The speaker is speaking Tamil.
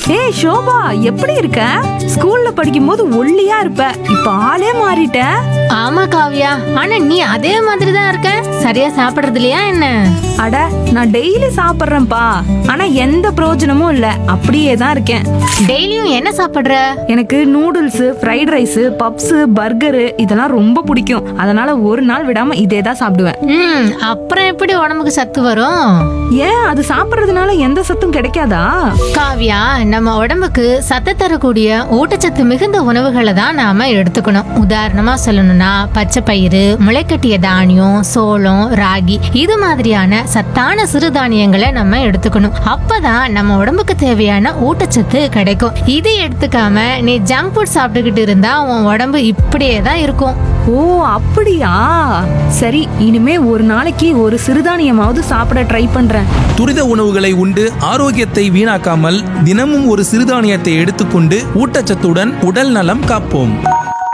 ஏய் ஷோபா எப்படி இருக்க ஸ்கூல்ல படிக்கும்போது ஒல்லியா இருப்ப இப்ப ஆளே மாறிட்ட ஆமா காவியா ஆனா நீ அதே மாதிரி தான் இருக்க சரியா சாப்பிடுறது இல்லையா என்ன அட நான் டெய்லி சாப்பிடுறேன்ப்பா ஆனா எந்த பிரயோஜனமும் இல்ல அப்படியே தான் இருக்கேன் டெய்லியும் என்ன சாப்பிடுற எனக்கு noodles fried rice puffs burger இதெல்லாம் ரொம்ப பிடிக்கும் அதனால ஒரு நாள் விடாம இதே தான் சாப்பிடுவேன் ம் அப்புறம் எப்படி உடம்புக்கு சத்து வரும் ஏன் அது சாப்பிடுறதுனால எந்த சத்தும் கிடைக்காதா காவியா நம்ம உடம்புக்கு சத்து தரக்கூடிய ஊட்டச்சத்து மிகுந்த உணவுகளை தான் நாம எடுத்துக்கணும் உதாரணமா சொல்லணும்னா பச்சை பயிறு முளைக்கட்டிய தானியம் சோளம் ராகி இது மாதிரியான சத்தான சிறுதானியங்களை நம்ம எடுத்துக்கணும் அப்பதான் நம்ம உடம்புக்கு தேவையான ஊட்டச்சத்து கிடைக்கும் இது எடுத்துக்காம நீ ஜங்க் ஃபுட் சாப்பிட்டுக்கிட்டு இருந்தா உன் உடம்பு இப்படியே தான் இருக்கும் ஓ அப்படியா சரி இனிமே ஒரு நாளைக்கு ஒரு சிறுதானியமாவது சாப்பிட ட்ரை பண்றேன் துரித உணவுகளை உண்டு ஆரோக்கியத்தை வீணாக்காமல் தினமும் ஒரு சிறுதானியத்தை எடுத்துக்கொண்டு ஊட்டச்சத்துடன் உடல் நலம் காப்போம்